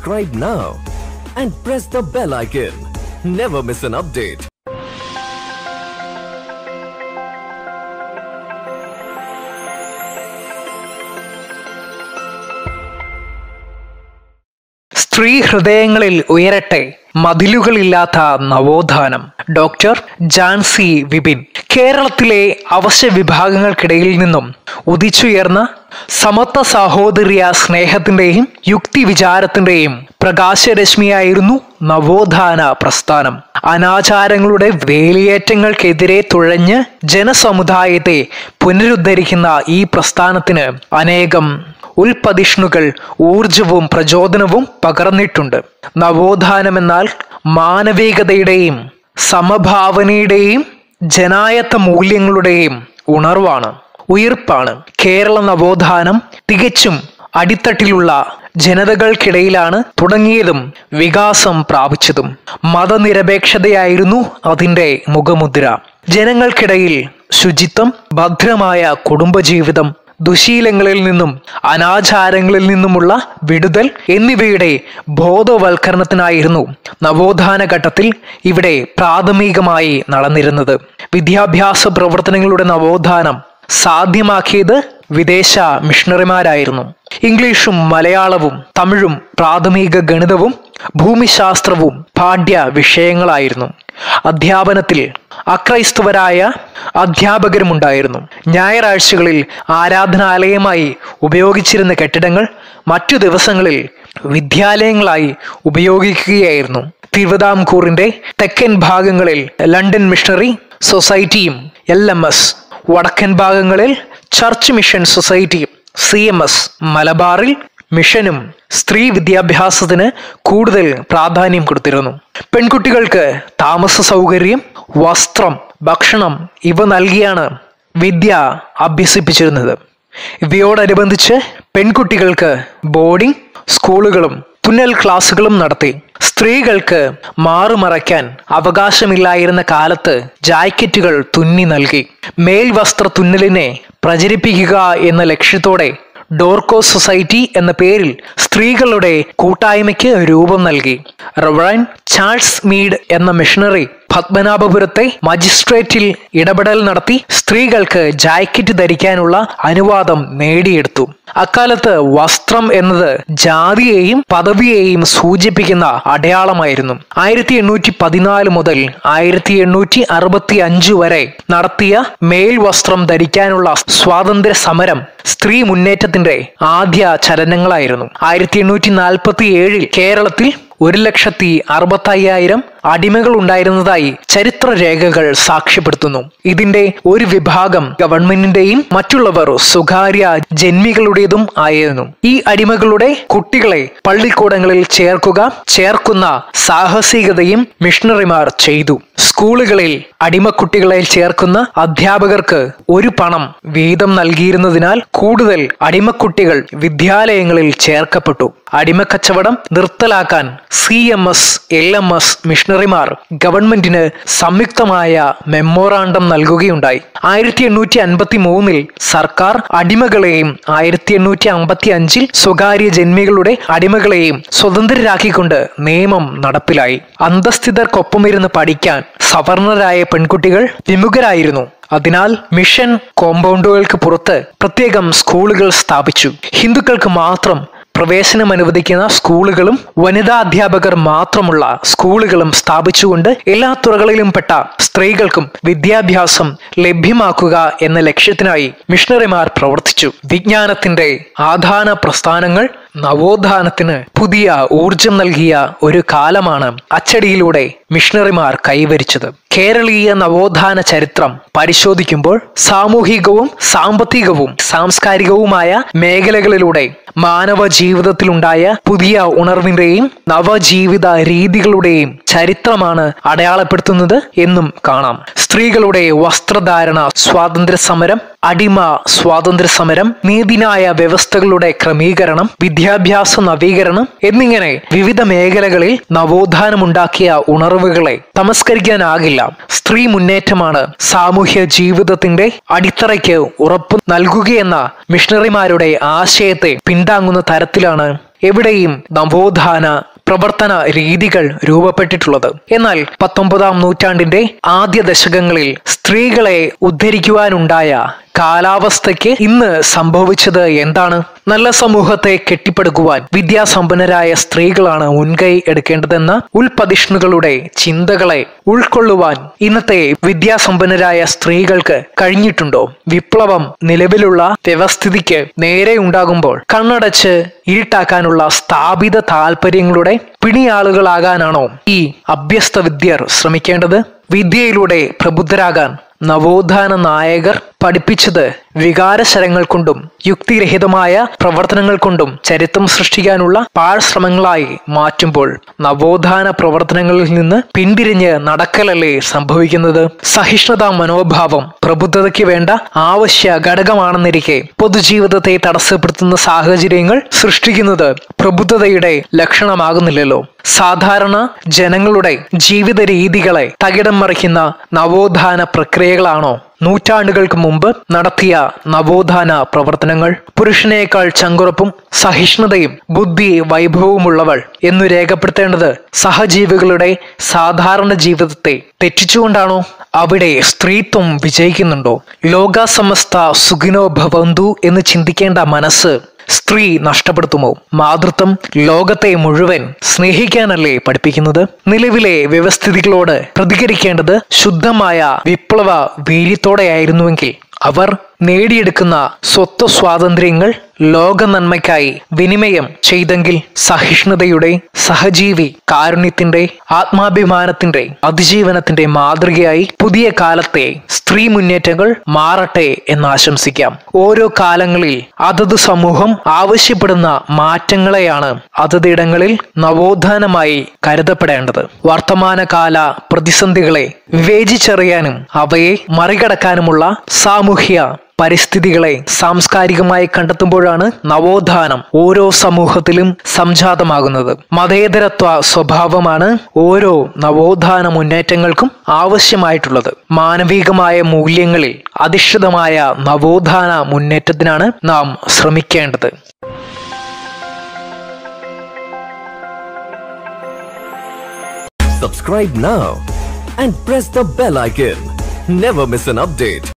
Subscribe now and press the bell icon. Never miss an update. സ്ത്രീ ഹൃദയങ്ങളിൽ ഉയരട്ടെ മതിലുകളില്ലാത്ത നവോത്ഥാനം doctor Jancy Vipin കേരളത്തിലെ അവശ്യ വിഭാഗങ്ങൾക്കിടയിൽ നിന്നും ഉദിച്ചുയർന്ന സമത്വ സാഹോദര്യ സ്നേഹത്തിന്റെയും യുക്തി വിചാരത്തിന്റെയും പ്രകാശരശ്മിയായിരുന്നു നവോത്ഥാന പ്രസ്ഥാനം അനാചാരങ്ങളുടെ വേലിയേറ്റങ്ങൾക്കെതിരെ തുഴഞ്ഞ് ജനസമുദായത്തെ പുനരുദ്ധരിക്കുന്ന ഈ പ്രസ്ഥാനത്തിന് അനേകം ഉൽപ്പതിഷ്ണുകൾ ഊർജവും പ്രചോദനവും പകർന്നിട്ടുണ്ട് നവോത്ഥാനമെന്നാൽ മാനവികതയുടെയും സമഭാവനയുടെയും ജനായത്ത മൂല്യങ്ങളുടെയും ഉണർവാണ് ഉയിർപ്പാണ് കേരള നവോത്ഥാനം തികച്ചും അടിത്തട്ടിലുള്ള ജനതകൾക്കിടയിലാണ് തുടങ്ങിയതും വികാസം പ്രാപിച്ചതും മതനിരപേക്ഷതയായിരുന്നു അതിന്റെ മുഖമുദ്ര ജനങ്ങൾക്കിടയിൽ ശുചിത്വം ഭദ്രമായ കുടുംബജീവിതം ദുശീലങ്ങളിൽ നിന്നും അനാചാരങ്ങളിൽ നിന്നുമുള്ള വിടുതൽ എന്നിവയുടെ ബോധവൽക്കരണത്തിനായിരുന്നു നവോത്ഥാന ഘട്ടത്തിൽ ഇവിടെ പ്രാഥമികമായി നടന്നിരുന്നത് വിദ്യാഭ്യാസ പ്രവർത്തനങ്ങളുടെ നവോത്ഥാനം സാധ്യമാക്കിയത് വിദേശ മിഷണറിമാരായിരുന്നു ഇംഗ്ലീഷും മലയാളവും തമിഴും പ്രാഥമിക ഗണിതവും ഭൂമിശാസ്ത്രവും പാഠ്യ വിഷയങ്ങളായിരുന്നു അധ്യാപനത്തിൽ അക്രൈസ്തവരായ അധ്യാപകരുമുണ്ടായിരുന്നു ഞായറാഴ്ചകളിൽ ആരാധനാലയമായി ഉപയോഗിച്ചിരുന്ന കെട്ടിടങ്ങൾ മറ്റു ദിവസങ്ങളിൽ വിദ്യാലയങ്ങളായി ഉപയോഗിക്കുകയായിരുന്നു തിരുവിതാംകൂറിന്റെ തെക്കൻ ഭാഗങ്ങളിൽ ലണ്ടൻ മിഷണറി സൊസൈറ്റിയും എൽ എം എസ് വടക്കൻ ഭാഗങ്ങളിൽ ചർച്ച് മിഷൻ സൊസൈറ്റിയും സി എം എസ് മലബാറിൽ മിഷനും സ്ത്രീ വിദ്യാഭ്യാസത്തിന് കൂടുതൽ പ്രാധാന്യം കൊടുത്തിരുന്നു പെൺകുട്ടികൾക്ക് താമസ സൗകര്യം വസ്ത്രം ഭക്ഷണം ഇവ നൽകിയാണ് വിദ്യ അഭ്യസിപ്പിച്ചിരുന്നത് ഇവയോടനുബന്ധിച്ച് പെൺകുട്ടികൾക്ക് ബോർഡിംഗ് സ്കൂളുകളും തുന്നൽ ക്ലാസുകളും നടത്തി സ്ത്രീകൾക്ക് മാറുമറയ്ക്കാൻ അവകാശമില്ലായിരുന്ന കാലത്ത് ജാക്കറ്റുകൾ തുന്നി നൽകി മേൽവസ്ത്ര തുന്നലിനെ പ്രചരിപ്പിക്കുക എന്ന ലക്ഷ്യത്തോടെ ഡോർക്കോ സൊസൈറ്റി എന്ന പേരിൽ സ്ത്രീകളുടെ കൂട്ടായ്മയ്ക്ക് രൂപം നൽകി റവറൻ ചാൾസ് മീഡ് എന്ന മിഷണറി പത്മനാഭപുരത്തെ മജിസ്ട്രേറ്റിൽ ഇടപെടൽ നടത്തി സ്ത്രീകൾക്ക് ജാക്കറ്റ് ധരിക്കാനുള്ള അനുവാദം നേടിയെടുത്തു അക്കാലത്ത് വസ്ത്രം എന്നത് ജാതിയെയും പദവിയെയും സൂചിപ്പിക്കുന്ന അടയാളമായിരുന്നു ആയിരത്തി എണ്ണൂറ്റി പതിനാല് മുതൽ ആയിരത്തി എണ്ണൂറ്റി അറുപത്തി അഞ്ച് വരെ നടത്തിയ മേൽവസ്ത്രം ധരിക്കാനുള്ള സ്വാതന്ത്ര്യ സമരം സ്ത്രീ മുന്നേറ്റത്തിന്റെ ആദ്യ ചലനങ്ങളായിരുന്നു ആയിരത്തി എണ്ണൂറ്റി നാൽപ്പത്തി ഏഴിൽ കേരളത്തിൽ ഒരു ലക്ഷത്തി അറുപത്തി അയ്യായിരം അടിമകൾ ഉണ്ടായിരുന്നതായി ചരിത്രരേഖകൾ സാക്ഷ്യപ്പെടുത്തുന്നു ഇതിന്റെ ഒരു വിഭാഗം ഗവൺമെന്റിന്റെയും മറ്റുള്ളവർ സ്വകാര്യ ജന്മികളുടേതും ആയിരുന്നു ഈ അടിമകളുടെ കുട്ടികളെ പള്ളിക്കൂടങ്ങളിൽ ചേർക്കുക ചേർക്കുന്ന സാഹസികതയും മിഷണറിമാർ ചെയ്തു സ്കൂളുകളിൽ അടിമക്കുട്ടികളെ ചേർക്കുന്ന അധ്യാപകർക്ക് ഒരു പണം വീതം നൽകിയിരുന്നതിനാൽ കൂടുതൽ അടിമക്കുട്ടികൾ വിദ്യാലയങ്ങളിൽ ചേർക്കപ്പെട്ടു അടിമക്കച്ചവടം നിർത്തലാക്കാൻ C M S L M S മിഷണറിമാർ ഗവൺമെന്റിന് സംയുക്തമായ മെമ്മോറാണ്ടം നൽകുകയുണ്ടായി ആയിരത്തി എണ്ണൂറ്റി അൻപത്തി മൂന്നിൽ സർക്കാർ അടിമകളെയും ആയിരത്തി എണ്ണൂറ്റി അമ്പത്തി അഞ്ചിൽ സ്വകാര്യ ജന്മികളുടെ അടിമകളെയും സ്വതന്ത്രരാക്കിക്കൊണ്ട് നിയമം നടപ്പിലായി അന്തസ്ഥിതർക്കൊപ്പമിരുന്ന് പഠിക്കാൻ സവർണരായ പെൺകുട്ടികൾ വിമുഖരായിരുന്നു അതിനാൽ മിഷൻ കോമ്പൗണ്ടുകൾക്ക് പുറത്ത് പ്രത്യേകം സ്കൂളുകൾ സ്ഥാപിച്ചു ഹിന്ദുക്കൾക്ക് മാത്രം പ്രവേശനം അനുവദിക്കുന്ന സ്കൂളുകളും വനിതാ അധ്യാപകർ മാത്രമുള്ള സ്കൂളുകളും സ്ഥാപിച്ചുകൊണ്ട് എല്ലാ തുറകളിലും പെട്ട സ്ത്രീകൾക്കും വിദ്യാഭ്യാസം ലഭ്യമാക്കുക എന്ന ലക്ഷ്യത്തിനായി മിഷണറിമാർ പ്രവർത്തിച്ചു വിജ്ഞാനത്തിന്റെ ആധാന പ്രസ്ഥാനങ്ങൾ നവോത്ഥാനത്തിന് പുതിയ ഊർജം നൽകിയ ഒരു കാലമാണ് അച്ചടിയിലൂടെ മിഷണറിമാർ കൈവരിച്ചത് കേരളീയ നവോത്ഥാന ചരിത്രം പരിശോധിക്കുമ്പോൾ സാമൂഹികവും സാമ്പത്തികവും സാംസ്കാരികവുമായ മേഖലകളിലൂടെ മാനവ ജീവിതത്തിലുണ്ടായ പുതിയ ഉണർവിന്റെയും നവജീവിത രീതികളുടെയും ചരിത്രമാണ് അടയാളപ്പെടുത്തുന്നത് എന്നും കാണാം സ്ത്രീകളുടെ വസ്ത്രധാരണ സ്വാതന്ത്ര്യ സമരം അടിമ സ്വാതന്ത്ര്യ സമരം നീതിന്യായ വ്യവസ്ഥകളുടെ ക്രമീകരണം വിദ്യാഭ്യാസ നവീകരണം എന്നിങ്ങനെ വിവിധ മേഖലകളിൽ നവോത്ഥാനമുണ്ടാക്കിയ ഉണർവുകളെ തമസ്കരിക്കാനാകില്ല സ്ത്രീ മുന്നേറ്റമാണ് സാമൂഹ്യ ജീവിതത്തിന്റെ അടിത്തറയ്ക്ക് ഉറപ്പ് നൽകുകയെന്ന മിഷണറിമാരുടെ ആശയത്തെ പിൻ പിന്താങ്ങുന്ന തരത്തിലാണ് എവിടെയും നവോത്ഥാന പ്രവർത്തന രീതികൾ രൂപപ്പെട്ടിട്ടുള്ളത് എന്നാൽ പത്തൊമ്പതാം നൂറ്റാണ്ടിന്റെ ആദ്യ ദശകങ്ങളിൽ സ്ത്രീകളെ ഉദ്ധരിക്കുവാനുണ്ടായ കാലാവസ്ഥയ്ക്ക് ഇന്ന് സംഭവിച്ചത് എന്താണ് നല്ല സമൂഹത്തെ കെട്ടിപ്പടുക്കുവാൻ വിദ്യാസമ്പന്നരായ സ്ത്രീകളാണ് മുൻകൈ എടുക്കേണ്ടതെന്ന ഉൾപതിഷ്ണുകളുടെ ചിന്തകളെ ഉൾക്കൊള്ളുവാൻ ഇന്നത്തെ വിദ്യാസമ്പന്നരായ സ്ത്രീകൾക്ക് കഴിഞ്ഞിട്ടുണ്ടോ വിപ്ലവം നിലവിലുള്ള വ്യവസ്ഥിതിക്ക് നേരെ ഉണ്ടാകുമ്പോൾ കണ്ണടച്ച് ഇരുട്ടാക്കാനുള്ള സ്ഥാപിത താല്പര്യങ്ങളുടെ പിണിയാളുകളാകാനാണോ ഈ അഭ്യസ്ത വിദ്യർ ശ്രമിക്കേണ്ടത് വിദ്യയിലൂടെ പ്രബുദ്ധരാകാൻ നവോത്ഥാന നായകർ പഠിപ്പിച്ചത് വികാരശരങ്ങൾ കൊണ്ടും യുക്തിരഹിതമായ പ്രവർത്തനങ്ങൾ കൊണ്ടും ചരിത്രം സൃഷ്ടിക്കാനുള്ള പാഴ്ശ്രമങ്ങളായി മാറ്റുമ്പോൾ നവോത്ഥാന പ്രവർത്തനങ്ങളിൽ നിന്ന് പിന്തിരിഞ്ഞ് നടക്കലല്ലേ സംഭവിക്കുന്നത് സഹിഷ്ണുതാ മനോഭാവം പ്രബുദ്ധതയ്ക്ക് വേണ്ട ആവശ്യ ഘടകമാണെന്നിരിക്കെ പൊതുജീവിതത്തെ തടസ്സപ്പെടുത്തുന്ന സാഹചര്യങ്ങൾ സൃഷ്ടിക്കുന്നത് പ്രബുദ്ധതയുടെ ലക്ഷണമാകുന്നില്ലല്ലോ സാധാരണ ജനങ്ങളുടെ ജീവിത രീതികളെ തകിടം മറിക്കുന്ന നവോത്ഥാന പ്രക്രിയകളാണോ നൂറ്റാണ്ടുകൾക്ക് മുമ്പ് നടത്തിയ നവോത്ഥാന പ്രവർത്തനങ്ങൾ പുരുഷനേക്കാൾ ചങ്കുറപ്പും സഹിഷ്ണുതയും ബുദ്ധി വൈഭവവുമുള്ളവൾ എന്നു രേഖപ്പെടുത്തേണ്ടത് സഹജീവികളുടെ സാധാരണ ജീവിതത്തെ തെറ്റിച്ചുകൊണ്ടാണോ അവിടെ സ്ത്രീത്വം വിജയിക്കുന്നുണ്ടോ ലോകാസമസ്ത സുഖിനോ ഭവന്തു എന്ന് ചിന്തിക്കേണ്ട മനസ്സ് സ്ത്രീ നഷ്ടപ്പെടുത്തുമോ മാതൃത്വം ലോകത്തെ മുഴുവൻ സ്നേഹിക്കാനല്ലേ പഠിപ്പിക്കുന്നത് നിലവിലെ വ്യവസ്ഥിതികളോട് പ്രതികരിക്കേണ്ടത് ശുദ്ധമായ വിപ്ലവ വീര്യത്തോടെയായിരുന്നുവെങ്കിൽ അവർ നേടിയെടുക്കുന്ന സ്വത്വ സ്വാതന്ത്ര്യങ്ങൾ ലോക നന്മയ്ക്കായി വിനിമയം ചെയ്തെങ്കിൽ സഹിഷ്ണുതയുടെ സഹജീവി കാരുണ്യത്തിന്റെ ആത്മാഭിമാനത്തിന്റെ അതിജീവനത്തിന്റെ മാതൃകയായി പുതിയ കാലത്തെ സ്ത്രീ മുന്നേറ്റങ്ങൾ മാറട്ടെ എന്ന് ആശംസിക്കാം ഓരോ കാലങ്ങളിൽ അതത് സമൂഹം ആവശ്യപ്പെടുന്ന മാറ്റങ്ങളെയാണ് അതതിടങ്ങളിൽ നവോത്ഥാനമായി കരുതപ്പെടേണ്ടത് വർത്തമാനകാല പ്രതിസന്ധികളെ വിവേചിച്ചറിയാനും അവയെ മറികടക്കാനുമുള്ള സാമൂഹ്യ പരിസ്ഥിതികളെ സാംസ്കാരികമായി കണ്ടെത്തുമ്പോഴാണ് നവോത്ഥാനം ഓരോ സമൂഹത്തിലും സംജാതമാകുന്നത് മതേതരത്വ സ്വഭാവമാണ് ഓരോ നവോത്ഥാന മുന്നേറ്റങ്ങൾക്കും ആവശ്യമായിട്ടുള്ളത് മാനവികമായ മൂല്യങ്ങളിൽ അധിഷ്ഠിതമായ നവോത്ഥാന മുന്നേറ്റത്തിനാണ് നാം ശ്രമിക്കേണ്ടത് Subscribe now and press the bell icon. Never miss an update.